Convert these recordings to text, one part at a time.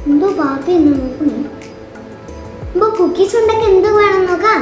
എന്തോ പാപ്പി എന്ന് നോക്കുന്നു ഇപ്പൊ കുക്കീസ് ഉണ്ടാക്കി എന്ത് വേണം നോക്കാം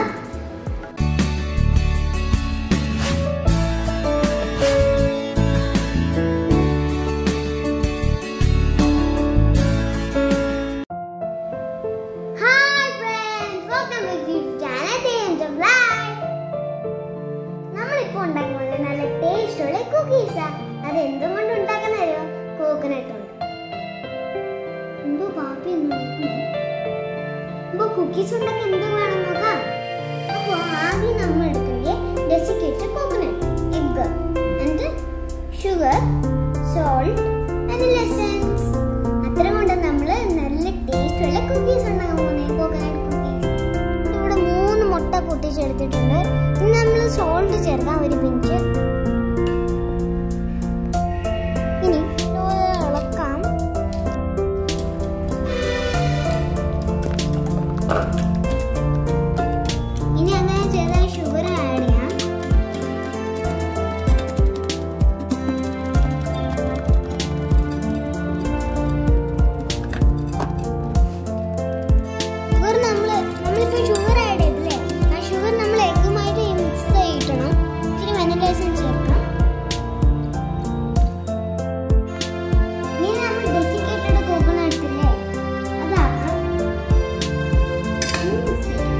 hi friends welcome to YouTube channel teams of life നമ്മളിപ്പോ ഉണ്ടാക്കുന്നത് നല്ല ടേസ്റ്റുള്ള കുക്കീസാ അത് എന്തും കൊണ്ട് ഉണ്ടാക്കുന്നറിയോ കോക്കനട്ട് കൊണ്ട് എന്തോ പാപ്പി എന്ന് നോക്കുന്നു ഇപ്പൊ കുക്കീസ് ഉണ്ടാക്കി എന്ത് വേണം നോക്കാം അപ്പോൾ ആദ്യം നമ്മൾ എടുക്കുന്നത് desiccated coconut egg and sugar salt and lessons അത്ര കൊണ്ട് നമ്മൾ നല്ല ടേസ്റ്റുള്ള കുക്കീസ് ഉണ്ടാക്കാൻ പോകുന്നത് കോക്കനട്ട് കുക്കീസ് ഇവിടെ മൂന്ന് മുട്ട പൊട്ടിച്ചെടുത്തിട്ടുണ്ട് ഇനി നമ്മൾ സോൾട്ട് ചേർക്കാം ഒരു പിഞ്ച് ഇനി ഇതുപോലെ ഇളക്കാം ഇനി അങ്ങനെ ചെറിയ ഷുഗർ ആഡ് ചെയ്യാം ഷുഗർ നമ്മൾ നമ്മളിപ്പോൾ ഷുഗർ ആഡ് ചെയ്തില്ലേ ആ ഷുഗർ നമ്മൾ എഗ്ഗുമായിട്ട് മിക്സ് ചെയ്യിട്ടണം ഇച്ചിരി വെനില എസൻസ് ചേർക്കാം ഇനി നമ്മൾ ഡെസിക്കേറ്റഡ് കോക്കനട്ട്സ് ഇല്ലേ അതാക്കാം ഇനി mix ചെയ്യാം.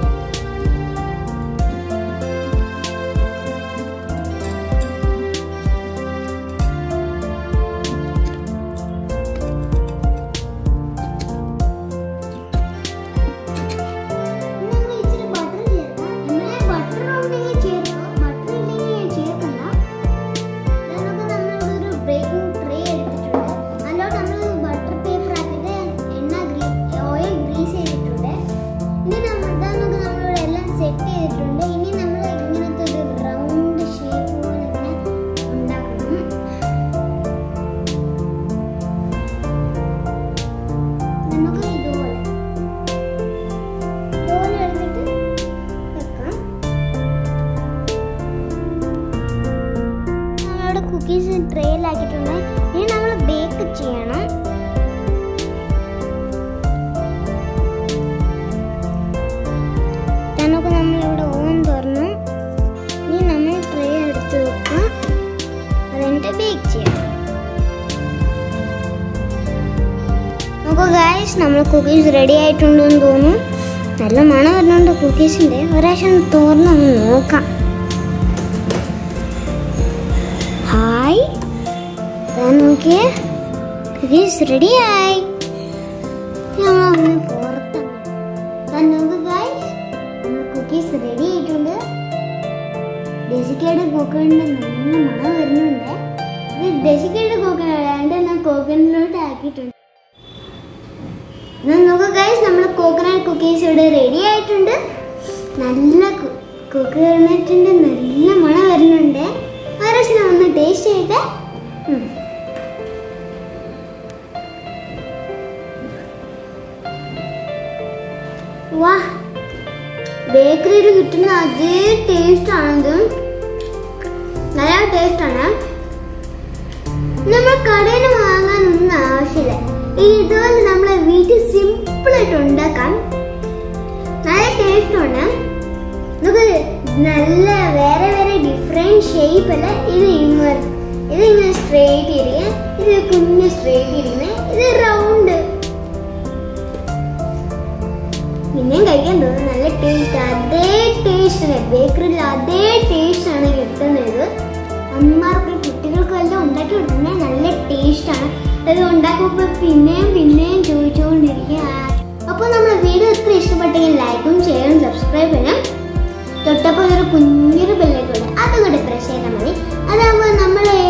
നമ്മൾ ഇച്ചിരി ബട്ടർ ചേർക്കാം നമ്മളെ ബട്ടർ ഉണ്ടെങ്കിൽ ചേർക്കാം ബട്ടർ ഇല്ലെങ്കിൽ ചേർക്കണ്ട നമുക്ക് നമ്മളിവിടെ ഒരു ബേക്കിംഗ് ട്രേ എടുത്തിട്ടുണ്ട് അതിലോട്ട് നമ്മൾ ബട്ടർ പേപ്പർ ആക്കിയിട്ട് എണ്ണ ഗ്രീ ഓയിൽ ഗ്രീസ് ചെയ്തിട്ടുണ്ട് ഇനി നമ്മൾ ഇതാ നമുക്ക് നമ്മളിവിടെ എല്ലാം സെറ്റ് ചെയ്തിട്ടുണ്ട് ഇനി നമ്മൾ ഇങ്ങനത്തെ ഒരു റൗണ്ട് ഷേപ്പ് പോലെ ഇങ്ങനെ ഉണ്ടാക്കണം നമുക്ക് ഇതുപോലെ ഇതുപോലെ എടുത്തിട്ട് വെക്കാം നമ്മളിവിടെ കുക്കീസ് ട്രേയിലാക്കിയിട്ടുണ്ട് ഇനി നമ്മൾ ബേക്ക് ചെയ്യണം നമുക്ക് നമ്മളിവിടെ ഓവൻ തുറന്നു ഇനി നമ്മൾ ട്രേ എടുത്ത് വെക്കാം അതെന്നിട്ട് ബേക്ക് ചെയ്യാം നോക്കൂ ഗായ്സ് നമ്മൾ കുക്കീസ് റെഡി ആയിട്ടുണ്ടെന്ന് തോന്നുന്നു നല്ല മണം വരുന്നുണ്ട് കുക്കീസിൻ്റെ ഒരാഴ്ച തുറന്ന് ഒന്ന് നോക്കാം ഹായ് ദാ നോക്കിയേ കുക്കീസ് റെഡിയായി ഞങ്ങളൊന്ന് പുറത്താണ് ദാ നോക്കൂ ഗായ്സ് നമ്മൾ കുക്കീസ് റെഡി ആയിട്ടുണ്ട് ഡെസിക്കേഡ് കോക്കനട്ട് നല്ല മണം വരുന്നുണ്ട് ഇത് ഡെസിക്കേഡ് കോക്കനട്ട് രണ്ടെണ്ണം കോക്കനട്ടിലോട്ട് ആക്കിയിട്ടുണ്ട് എന്നാൽ നോക്കുക ഗൈസ് നമ്മൾ കോക്കനട്ട് കുക്കീസ് ഇവിടെ റെഡി ആയിട്ടുണ്ട് നല്ല കോക്കനട്ടിൻ്റെ നല്ല മണം വരുന്നുണ്ട് ഒരു പ്രാവശ്യം ഒന്ന് ടേസ്റ്റ് ചെയ്തിട്ട് ഉം. വാ ബേക്കറിയിൽ കിട്ടുന്ന അതേ ടേസ്റ്റ് ആണത് നല്ല ടേസ്റ്റ് ആണ് നമ്മൾ കടയിൽ നിന്ന് വാങ്ങാനൊന്നും ആവശ്യമില്ല ഈ ഇതുപോലെ നമ്മളെ വീട്ടിൽ സിമ്പിൾ ആയിട്ട് ഉണ്ടാക്കാം നല്ല ടേസ്റ്റ് ഉണ്ട് നമുക്ക് നല്ല വേറെ വേറെ ഡിഫറെന്റ് ഷേപ്പ് അല്ല ഇത് ഇങ്ങനെ ഇത് ഇങ്ങനെ സ്ട്രേറ്റ് ഇരിക്കുക ഇത് കുഞ്ഞ് സ്ട്രേറ്റ് ഇരിക്കുന്നത് ഇത് റൗണ്ട് പിന്നെയും കഴിക്കാൻ തോന്നുന്നു നല്ല ടേസ്റ്റ് അതേ ടേസ്റ്റ് ബേക്കറിയിൽ അതേ ടേസ്റ്റ് ആണ് കിട്ടുന്നത് അമ്മമാർക്ക് കുട്ടികൾക്കും എല്ലാം ഉണ്ടാക്കി കൊടുക്കുന്നത് നല്ല ടേസ്റ്റ് ആണ് അത് ഉണ്ടാക്കുമ്പോൾ പിന്നെയും പിന്നെയും ചോദിച്ചുകൊണ്ടിരിക്കുക അപ്പോൾ നമ്മുടെ വീഡിയോ ഇത്ര ഇഷ്ടപ്പെട്ടെങ്കിൽ ലൈക്കും ഷെയറും സബ്സ്ക്രൈബ് ചെയ്യണം തൊട്ടപ്പോൾ ഒരു കുഞ്ഞൊരു ബെല്ലൊക്കെ ഉണ്ട് അതും കൂടെ പ്രസ് ചെയ്താൽ മതി അതാകുമ്പോൾ നമ്മൾ